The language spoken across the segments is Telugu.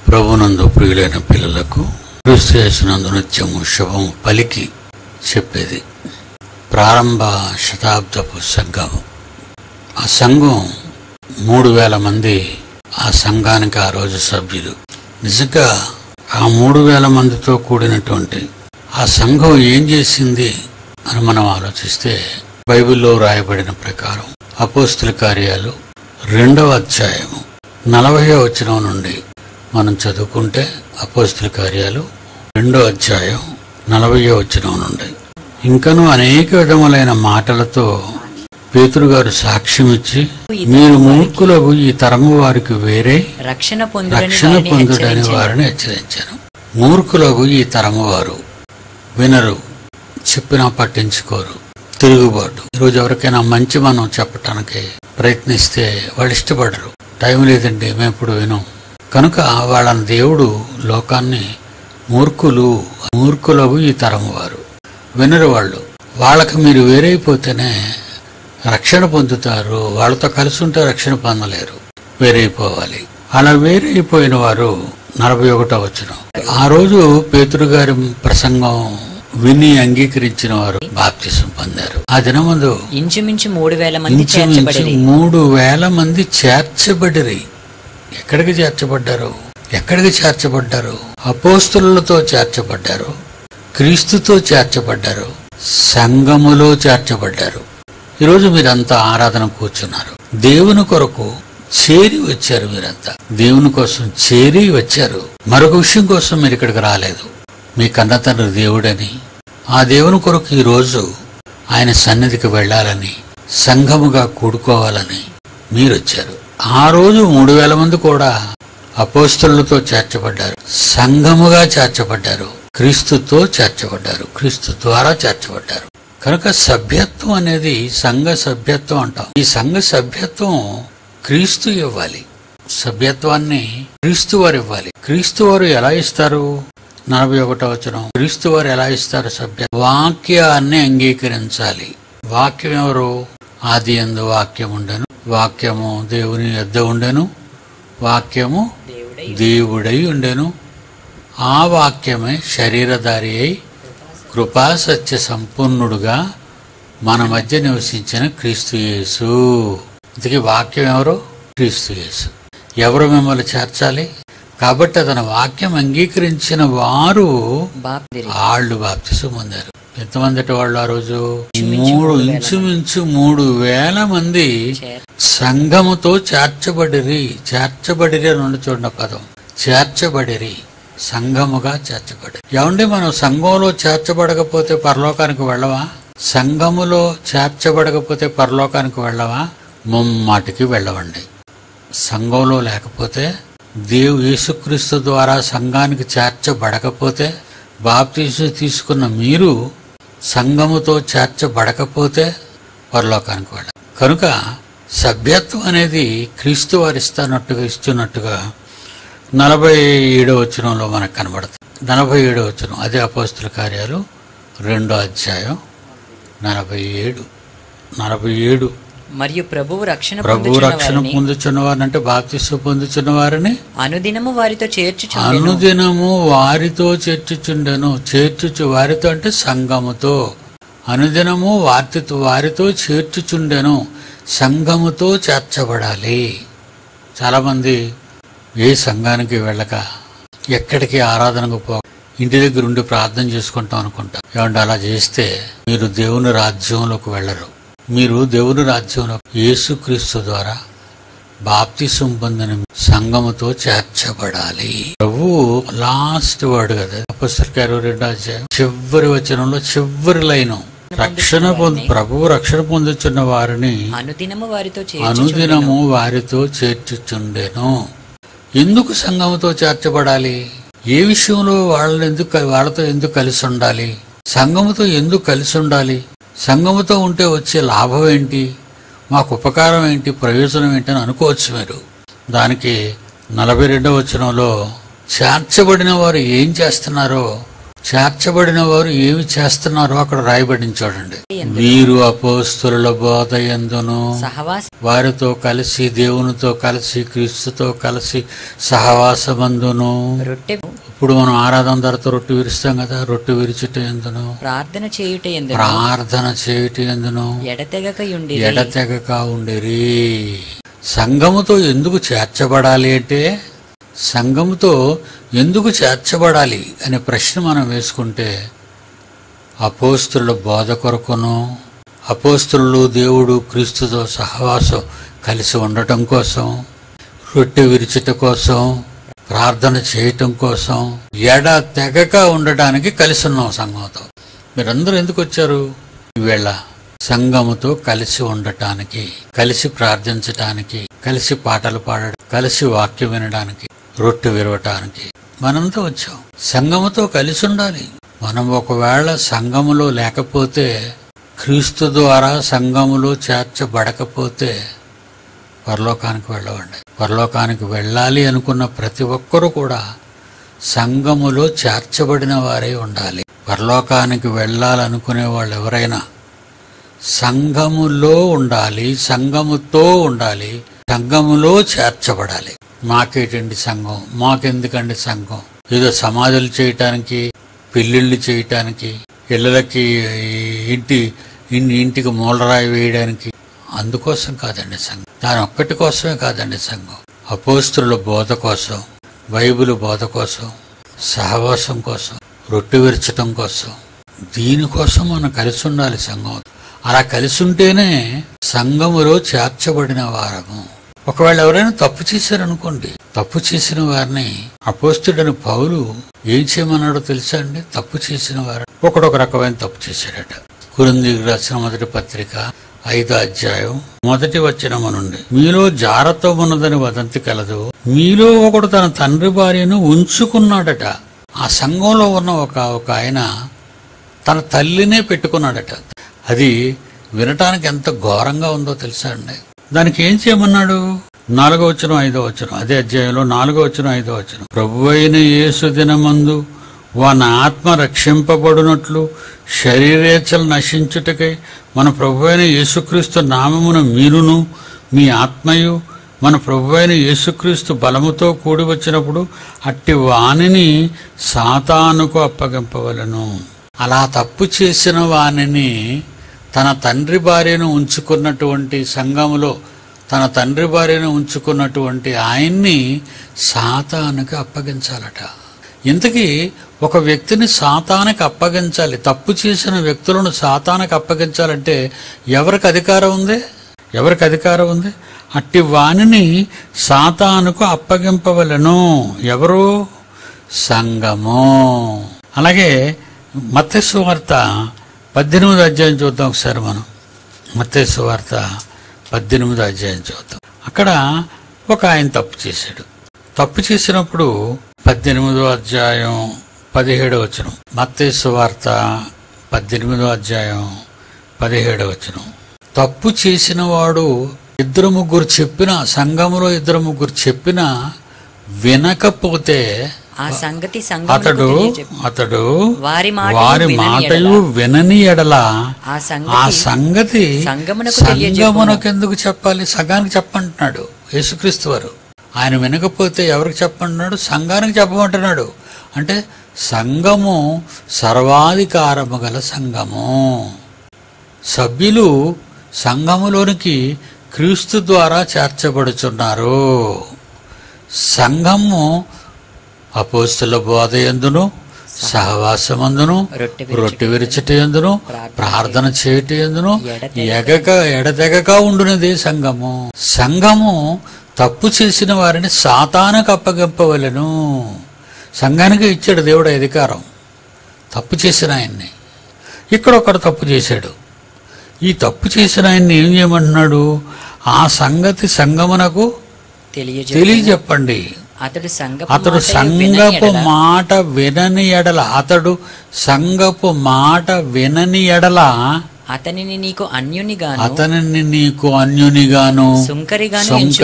ప్రభునందు ప్రియులైన పిల్లలకు క్రీస్తు చేసినందు నిత్యము శుభము పలికి చెప్పేది ప్రారంభ శతాబ్దపు సంఘం ఆ సంఘం మూడు వేల మంది ఆ సంఘానికి ఆ రోజు సభ్యులు నిజంగా ఆ మూడు వేల మందితో కూడినటువంటి ఆ సంఘం ఏం చేసింది అని మనం ఆలోచిస్తే బైబిల్లో రాయబడిన ప్రకారం అపోస్తుల కార్యాలు రెండవ అధ్యాయము నలభై వచనం నుండి మనం చదువుకుంటే అపోస్తుల కార్యాలు రెండో అధ్యాయం నలభై వచనం నుండి ఇంకను అనేక విధములైన మాటలతో పేతురు గారు సాక్ష్యం ఇచ్చి మీరు మూర్ఖులకు ఈ తరము వారికి వేరే రక్షణ పొందుడని రక్షణ వారిని పొందుడని హెచ్చరించెను. వారిని హెచ్చరించాను మూర్ఖులకు ఈ తరము వారు వినరు చెప్పినా పట్టించుకోరు తిరుగుబాటు ఈరోజు ఎవరికైనా మంచి మనం చెప్పటానికి ప్రయత్నిస్తే వాళ్ళు ఇష్టపడరు టైం లేదండి మేము ఇప్పుడు వినం కనుక వాళ్ళని దేవుడు లోకాన్ని మూర్ఖులు మూర్ఖులకు ఈ తరము వారు వినరు వాళ్ళు వాళ్ళకి మీరు వేరైపోతేనే రక్షణ పొందుతారు వాళ్ళతో కలిసి ఉంటే రక్షణ పొందలేరు వేరైపోవాలి అలా వేరైపోయిన వారు నలభై ఒకటో వచ్చిన ఆ రోజు పేతురు గారి ప్రసంగం విని అంగీకరించిన వారు బాప్తిసం పొందారు ఆ దినమందు ఇంచుమించు మూడు వేల మంది ఇంచుమించు చేర్చబడి మూడు వేల మంది చేర్చబడిరి ఎక్కడికి చేర్చబడ్డారు ఎక్కడికి చేర్చబడ్డారు అపోస్తులతో చేర్చబడ్డారు క్రీస్తుతో చేర్చబడ్డారు సంఘములో చేర్చబడ్డారు ఈరోజు మీరంతా ఆరాధన కూర్చున్నారు దేవుని కొరకు చేరి వచ్చారు మీరంతా దేవుని కోసం చేరి వచ్చారు మరొక విషయం కోసం మీరు ఇక్కడికి రాలేదు మీ కన్న తండ్రి దేవుడని ఆ దేవుని కొరకు ఈ రోజు ఆయన సన్నిధికి వెళ్ళాలని సంఘముగా కూడుకోవాలని మీరు వచ్చారు ఆ రోజు మూడు వేల మంది కూడా అపోస్తులతో చేర్చబడ్డారు సంఘముగా చేర్చబడ్డారు క్రీస్తుతో చేర్చబడ్డారు క్రీస్తు ద్వారా చేర్చబడ్డారు కనుక సభ్యత్వం అనేది సంఘ సభ్యత్వం అంటాం ఈ సంఘ సభ్యత్వం క్రీస్తు ఇవ్వాలి సభ్యత్వాన్ని క్రీస్తు వారు ఇవ్వాలి క్రీస్తు వారు ఎలా ఇస్తారు నలభై ఒకటో వచనం క్రీస్తు వారు ఎలా ఇస్తారు సభ్య వాక్యాన్ని అంగీకరించాలి వాక్యం ఎవరు ఆది ఎందు వాక్యం ఉండెను వాక్యము దేవుని యొద్ద ఉండెను వాక్యము దేవుడై దేవుడై ఉండెను ఆ వాక్యమే శరీరధారి అయి కృపా సత్య సంపూర్ణుడుగా మన మధ్య నివసించిన క్రీస్తు యేసు ఇంతకీ వాక్యం ఎవరు క్రీస్తు యేసు ఎవరు మిమ్మల్ని చేర్చాలి కాబట్టి అతని వాక్యం అంగీకరించిన వారు బాప్తిరి వాళ్ళు బాప్తిసం పొందారు ఎంతమంది వాళ్ళు ఆ రోజు మూడు ఇంచుమించు మూడు వేల మంది చేర్- సంఘముతో చేర్చబడిరి చేర్చబడిరి అని ఉంది చూడండి ఆ పదం చేర్చబడిరి సంఘముగా చేర్చబడి ఏమండి మనం సంఘంలో చేర్చబడకపోతే పరలోకానికి వెళ్ళవా సంఘములో చేర్చబడకపోతే పరలోకానికి వెళ్ళవా ముమ్మాటికి వెళ్ళవండి సంఘంలో లేకపోతే దేవు యేసుక్రీస్తు ద్వారా సంఘానికి చేర్చబడకపోతే బాప్తీసు తీసుకున్న మీరు సంఘముతో చేర్చబడకపోతే పరలోకానికి వెళ్ళ కనుక సభ్యత్వం అనేది క్రీస్తు వారు ఇస్తున్నట్టుగా ఇస్తున్నట్టుగా నలభై ఏడో వచనంలో మనకు కనబడుతుంది నలభై ఏడో వచనం అదే అపోస్తుల కార్యాలు రెండో అధ్యాయం నలభై ఏడు నలభై ఏడు మరియు ప్రభువు రక్షణ ప్రభు పొందుచున్న రక్షణ వారిని పొందుచున్న వారిని అంటే బాప్తిస్సు పొందుచున్న వారిని అనుదినము వారితో చేర్చుచుండెను అనుదినము వారితో చేర్చుచుండెను చేర్చుచు వారితో అంటే సంఘముతో అనుదినము వారితో వారితో చేర్చుచుండెను సంఘముతో చేర్చబడాలి చాలామంది ఏ సంఘానికి వెళ్ళక ఎక్కడికి ఆరాధనకు పో ఇంటి దగ్గర ఉండి ప్రార్థన చేసుకుంటాం అనుకుంటా ఏమంటే అలా చేస్తే మీరు దేవుని రాజ్యంలోకి వెళ్ళరు మీరు దేవుని రాజ్యంలో యేసుక్రీస్తు ద్వారా బాప్తిసం పొందిన సంఘముతో చేర్చబడాలి ప్రభు లాస్ట్ వర్డ్ కదా పుస్తకాలు రెండో అధ్యాయం చివరి వచనంలో చివరి లైను రక్షణ పొంది ప్రభు రక్షణ పొందుతున్న వారిని అనుదినము వారితో చేర్చుచుండెను అనుదినము వారితో చేర్చుచుండెను ఎందుకు సంఘముతో చేర్చబడాలి ఏ విషయంలో వాళ్ళని ఎందుకు వాళ్ళతో ఎందుకు కలిసి ఉండాలి సంఘముతో ఎందుకు కలిసి ఉండాలి సంఘముతో ఉంటే వచ్చే లాభం ఏంటి మాకు ఉపకారం ఏంటి ప్రయోజనం ఏంటి అని అనుకోవచ్చు మీరు దానికి నలభై రెండవ వచనంలో చేర్చబడిన వారు ఏం చేస్తున్నారో చేర్చబడిన వారు ఏమి చేస్తున్నారో అక్కడ రాయబడిన చూడండి ఎందును? వీరు అపోస్తుల బోధ ఎందును సహవాస వారితో కలిసి దేవునితో కలిసి క్రీస్తుతో కలిసి సహవాసమందును రొట్టె ఇప్పుడు మనం ఆరాధన తర్వాత రొట్టె విరుస్తాం కదా రొట్టె విరుచుట ఎందును ప్రార్థన చేయుట ఎందును ప్రార్థన చేయుట ఎందును ఎడతెగకయుండి ఎడతెగక ఉండేరి సంఘముతో ఎందుకు చేర్చబడాలి అంటే సంఘముతో ఎందుకు చేర్చబడాలి అనే ప్రశ్న మనం వేసుకుంటే అపోస్తుల బోధ కొరకును అపోస్తులు దేవుడు క్రీస్తుతో సహవాసం కలిసి ఉండటం కోసం రొట్టె విరుచుట కోసం ప్రార్థన చేయటం కోసం ఎడ తెగక ఉండటానికి కలిసి ఉన్నాం సంఘంతో మీరందరూ ఎందుకు వచ్చారు ఈవేళ సంఘముతో కలిసి ఉండటానికి కలిసి ప్రార్థించటానికి కలిసి పాటలు పాడడం కలిసి వాక్యం వినడానికి రొట్టె విరవటానికి మనంతా వచ్చాం సంఘముతో కలిసి ఉండాలి మనం ఒకవేళ సంఘములో లేకపోతే క్రీస్తు ద్వారా సంఘములో చేర్చబడకపోతే పరలోకానికి వెళ్ళవండి పరలోకానికి వెళ్ళాలి అనుకున్న ప్రతి ఒక్కరూ కూడా సంఘములో చేర్చబడిన వారే ఉండాలి పరలోకానికి వెళ్ళాలనుకునే వాళ్ళు ఎవరైనా సంఘములో ఉండాలి సంఘముతో ఉండాలి సంఘములో చేర్చబడాలి మాకేటండి సంఘం మాకెందుకండి సంఘం ఏదో సమాధులు చేయటానికి పెళ్ళిళ్ళు చేయటానికి ఇళ్ళకి ఇంటి ఇన్- ఇంటికి మూలరాయి వేయడానికి అందుకోసం కాదండి సంఘం దాని ఒక్కటి కోసమే కాదండి సంఘం అపోస్తుల బోధ కోసం బైబిల్ బోధ కోసం సహవాసం కోసం రొట్టె విరచటం కోసం దీనికోసం మనం కలిసి ఉండాలి సంఘం అలా కలిసి ఉంటేనే సంఘములో చేర్చబడిన వారము ఒకవేళ ఎవరైనా తప్పు చేశారనుకోండి తప్పు చేసిన వారిని అపోస్తుడని పౌలు ఏం చేయమన్నాడో తెలుసా అండి తప్పు చేసిన వారు ఒకడొక రకమైన తప్పు చేశాడట కురుంది రాసిన మొదటి పత్రిక ఐదో అధ్యాయం మొదటి వచనము నుండి మీలో జారత్వం ఉన్నదని వదంతి కలదు మీలో ఒకడు తన తండ్రి భార్యను ఉంచుకున్నాడట ఆ సంఘంలో ఉన్న ఒక ఒక ఆయన తన తల్లినే పెట్టుకున్నాడట అది వినటానికి ఎంత ఘోరంగా ఉందో తెలుసా అండి దానికి ఏం చేయమన్నాడు నాలుగో వచ్చిన ఐదో వచ్చిన అదే అధ్యాయంలో నాలుగో వచ్చిన ఐదో వచ్చిన ప్రభు అయిన యేసు దినమందు వాని ఆత్మ రక్షింపబడినట్లు శరీరేచ్ఛలు నశించుటకై మన ప్రభు అయిన యేసుక్రీస్తు నామమున మీరును మీ ఆత్మయు మన ప్రభు అయిన యేసుక్రీస్తు బలముతో కూడి వచ్చినప్పుడు అట్టి వాణిని సాతానుకు అప్పగింపవలను అలా తప్పు చేసిన వానిని తన తండ్రి భార్యను ఉంచుకున్నటువంటి సంఘములో తన తండ్రి భార్యను ఉంచుకున్నటువంటి ఆయన్ని సాతానుకి అప్పగించాలట ఇంతకీ ఒక వ్యక్తిని సాతానికి అప్పగించాలి తప్పు చేసిన వ్యక్తులను సాతానికి అప్పగించాలంటే ఎవరికి అధికారం ఉంది ఎవరికి అధికారం ఉంది అట్టి వాణిని సాతానుకు అప్పగింపవలను ఎవరు సంఘము అలాగే మత్స్సు వార్త పద్దెనిమిది అధ్యాయం చూద్దాం ఒకసారి మనం మత్స్సు వార్త పద్దెనిమిది అధ్యాయం చూద్దాం అక్కడ ఒక ఆయన తప్పు చేశాడు తప్పు చేసినప్పుడు పద్దెనిమిదో అధ్యాయం పదిహేడో వచనం మత్తేసు వార్త పద్దెనిమిదో అధ్యాయం పదిహేడో వచనం తప్పు చేసిన వాడు ఇద్దరు ముగ్గురు చెప్పిన సంఘములో ఇద్దరు ముగ్గురు చెప్పిన వినకపోతే ఆ సంగతి అతడు సంఘమునకు అతడు వారి మాటయు వారి వినని మాటయు ఎడల వినని ఎడల ఆ ఆ సంగతి సంగతి సంఘమునకు తెలియజెప్పును. సంఘమునకు ఎందుకు చెప్పాలి సంఘానికి చెప్పంటున్నాడు యేసుక్రీస్తు వారు ఆయన వినకపోతే ఎవరికి చెప్పంటున్నాడు సంఘానికి చెప్పమంటున్నాడు అంటే సంఘము సర్వాధికారము గల సంఘము సభ్యులు సంఘములోనికి క్రీస్తు ద్వారా చేర్చబడుచున్నారు సంఘము అపోస్తుల బోధ ఎందును సహవాసమందును రొట్టె రొట్టె విరిచట ఎందును ప్రార్థన చేయట ఎందును ఎడతెగక ఎగక ఎడతెగక ఉండునదే సంఘము సంఘము తప్పు చేసిన వారిని సాతానికి అప్పగింపవలను సంఘానికి ఇచ్చాడు దేవుడు అధికారం తప్పు చేసిన ఆయన్ని ఇక్కడ ఒకడు తప్పు చేశాడు ఈ తప్పు చేసిన ఆయన్ని ఏం చేయమంటున్నాడు ఆ సంగతి సంగమునకు తెలియజె తెలియజెప్పండి అతడు సంఘ అతడు సంగపు మాట వినని ఎడల అతడు సంగపు మాట వినని ఎడల అతనిని నీకు అన్యునిగాను అతనిని నీకు అన్యునిగాను సుంకరిగాను ఎంచుకొనుము.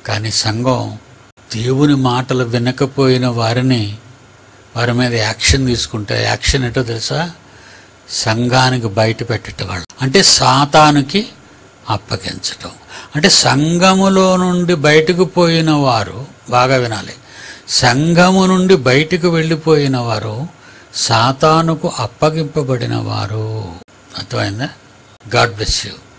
కానీ సంఘం దేవుని మాటలు వినకపోయిన వారిని వారి మీద యాక్షన్ తీసుకుంటే యాక్షన్ ఏంటో తెలుసా సంఘానికి బయట పెట్టేవాళ్ళు అంటే సాతానుకి అప్పగించటం అంటే సంఘములో నుండి బయటకు పోయిన వారు బాగా వినాలి సంఘము నుండి బయటకు వెళ్ళిపోయిన వారు సాతానుకు అప్పగింపబడిన వారు అర్థమైందా గాడ్ బ్లెస్ యూ